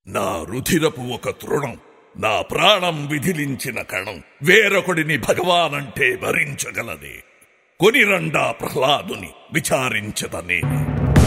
నా రుధిరపు ఒక తృణం నా ప్రాణం విధిలించిన కణం వేరొకడిని భగవానంటే భరించగలదే కొనిరండా ప్రహ్లాదుని విచారించద నేను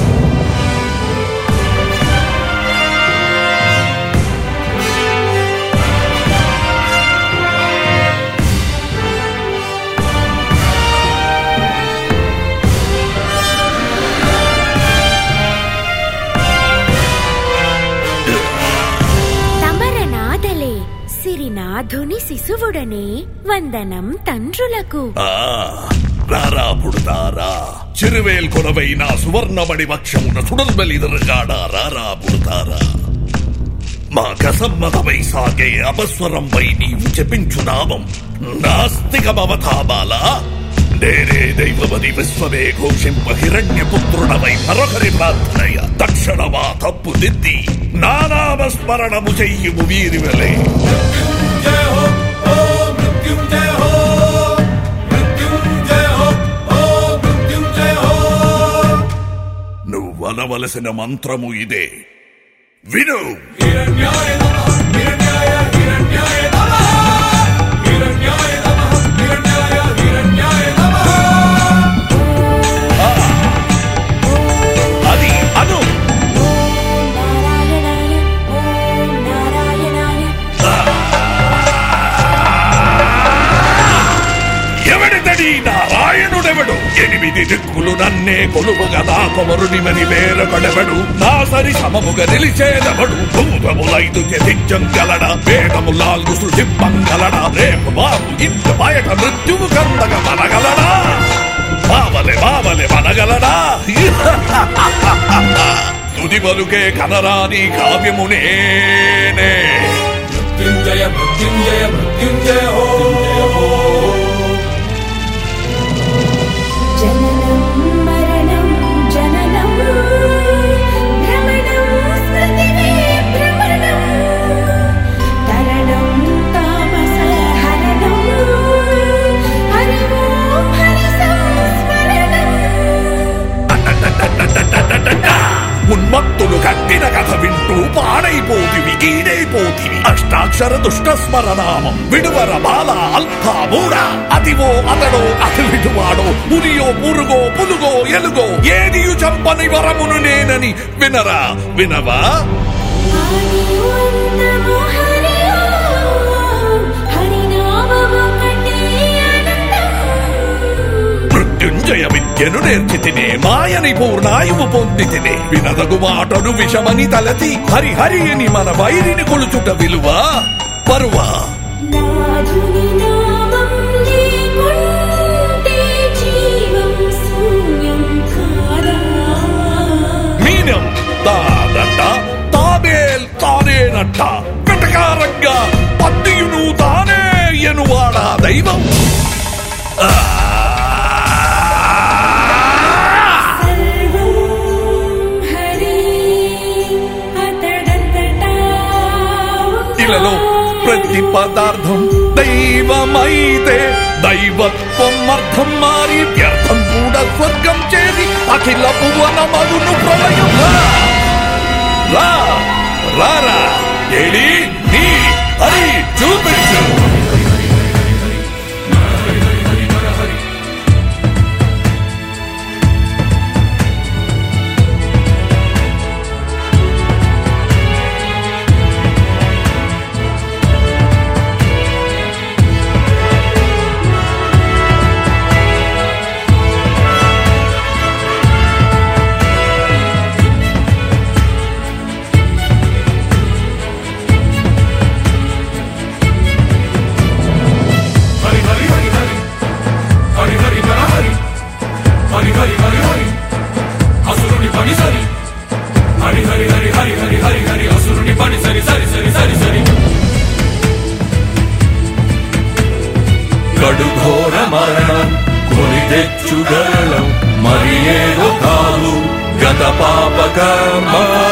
తమరనాథలే సిరినాథుని శిశువుడనే వందనం తండ్రులకు ఆ రారా పుడతారా చిరువేల్ కొనవైన సువర్ణమణి వక్షమున సుడల్బలిదరగాడా రారా పుడతారా మా కసమ్మతమై సాగే అపస్వరంపై నీవు చెప్పించు నామం నాస్తికమవతాబాల నేనే దైవమని విశ్వమే ఘోషింప హిరణ్యపుత్రుడవై మరొకరి ప్రార్థనయ తక్షణమా తప్పు దిద్ది నానామస్మరణము చెయ్యుము వీరివలే जय हो ओम मृत्युंजय हो मृत्युंजय हो ओम मृत्युंजय हो నువ్వనవలసిన మంత్రము ఇదే విను हिरण्याय नमः हिरण्याय हिरण्याय नमः हिरण्याय नमः हिरण्याय हिरण्याय नमः అది అను ఓం నారాయణాయ ఓం నారాయణాయ ఎవడితడి నారాయణుడెవడు ఎనిమిది దిక్కులు నన్నే కొలువుగా నా కొమరునిమని వేరొకడెవడు నా సరి సమముగా నిలిచేదవడు భూతములైదు త్యజించం గలడ వేదములాల్గు సృజింపంగలడ రేపు బాబు ఇంత బయట మృత్యువు కందగ మనగలడా బావలే బావలే మనగలడా తుది పలుకే కనరాని కావ్యమునేనే मृत्युंजय मृत्युंजय मृत्युंजय हो జననం మరణం జననం భ్రమణం స్మృతివే భ్రమణం తరణం తామస హరణం హరి ఓం హరి సంస్మరణం ఉన్మత్తులు కట్టిన కథ వింటూ పాడైపోతివి గీడైపోతివి అష్టాక్షర దుష్ట స్మరణామం విడువర బాల అల్ఫా మూడ అదివో అతడో అతి విడువాడో పురియో పురుగో పులుగో ఎలుగో ఏదియు చంపని వరమును నేనని వినరా వినవా హరి ఓం నమో హరి ఓం హరి నామము ఒకటే అనంతం మృత్యుంజయ విద్యను నేర్చి తినే మాయని పూర్ణాయువు పొంది తినే వినదగు మాటను విషమని తలచి హరి హరి అని మన వైరిని కొలుచుట విలువ పరువా నాధుని నామం లేకుంటే జీవం శూన్యం కాదా మీనం తానంట తాబేల్ తానేనంట వెటకారంగా పత్తియును తానే ఎనువాడా దైవం ఆ! సర్వం హరి అతడంతటా ఇలలో ప్రతి పదార్థం దైవమైతే దైవత్వం అర్థం మారి వ్యర్థం కూడా స్వర్గం చేరి అఖిల భువన మరును ప్రళయం రా! రా రారా ఏడి నీ హరి చూపించు हरि हरि हरि हरि हरि हरि नर हरि हरि हरि हरि हरि असुरुनि पणि सरि हरि हरि हरि हरि हरि हरि हरि असुरुनि पणि सरि सरि सरि सरि सरि కడుఘోర మరణం కొని తెచ్చుగలం మరి ఏదో కాదు గత పాప కర్మ